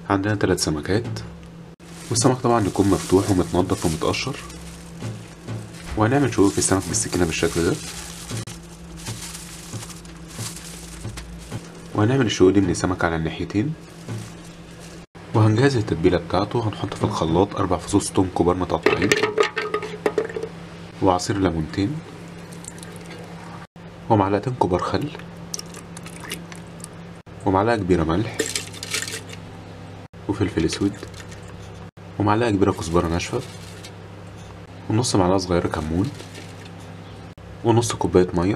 عندنا ثلاث سمكات والسمك طبعا يكون مفتوح ومتنضف ومتقشر وهنعمل شقوق في السمك بالسكينة بالشكل ده وهنعمل الشقوق دي من السمك على الناحيتين وهنجهز التتبيلة بتاعته هنحط في الخلاط أربع فصوص توم كبار متقطعين وعصير ليمونتين ومعلقتين كبار خل ومعلقة كبيرة ملح وفلفل اسود ومعلقة كبيرة كزبرة ناشفة ونص معلقة صغيرة كمون ونص كوباية مية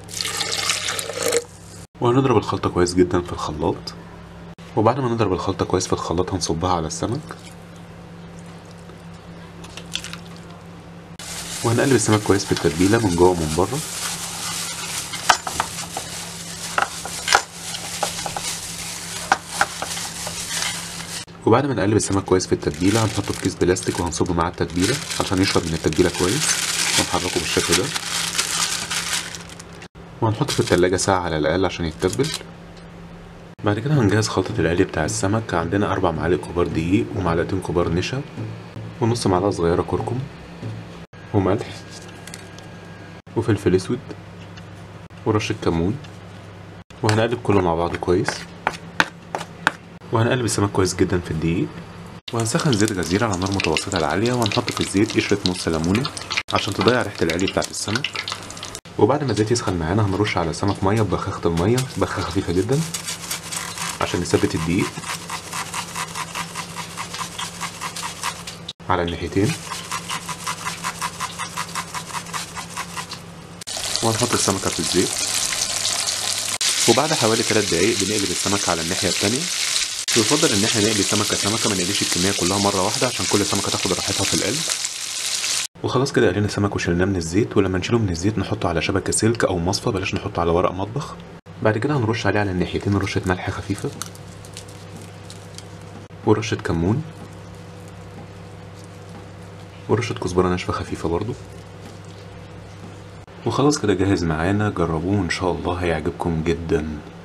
وهنضرب الخلطة كويس جدا في الخلاط وبعد ما نضرب الخلطة كويس في الخلاط هنصبها على السمك وهنقلب السمك كويس في التتبيلة من جوه ومن بره وبعد ما نقلب السمك كويس في التتبيلة هنحطه في كيس بلاستيك وهنصبه مع التتبيلة عشان يشرب من التتبيلة كويس ونحركه بالشكل ده وهنحطه في التلاجة ساعة على الأقل عشان يتبل بعد كده هنجهز خلطة القلي بتاع السمك عندنا أربع معالق كبار دقيق ومعلقتين كبار نشا ونص معلقة صغيرة كركم وملح وفلفل أسود ورشة كمون وهنقلب كله مع بعض كويس وهنقلب السمك كويس جدا في الدقيق وهنسخن زيت غزير على نار متوسطة لعالية وهنحط في الزيت قشرة نص ليمونة عشان تضيع ريحة العلي بتاعت السمك وبعد ما الزيت يسخن معانا هنرش على السمك مية ببخاخة المية بخاخة خفيفة جدا عشان نثبت الدقيق على الناحيتين وهنحط السمكة في الزيت وبعد حوالي 3 دقايق بنقلب السمك على الناحية التانية يفضل ان احنا نقلي سمكة سمكة ما نقليش الكمية كلها مرة واحدة عشان كل سمكة تاخد راحتها في القلب وخلاص كده قلينا السمك وشلناه من الزيت ولما نشيله من الزيت نحطه على شبكة سلك او مصفى بلاش نحطه على ورق مطبخ بعد كده هنرش عليه على الناحيتين رشة ملح خفيفة ورشة كمون ورشة كزبرة ناشفة خفيفة برضو وخلاص كده جاهز معانا جربوه ان شاء الله هيعجبكم جدا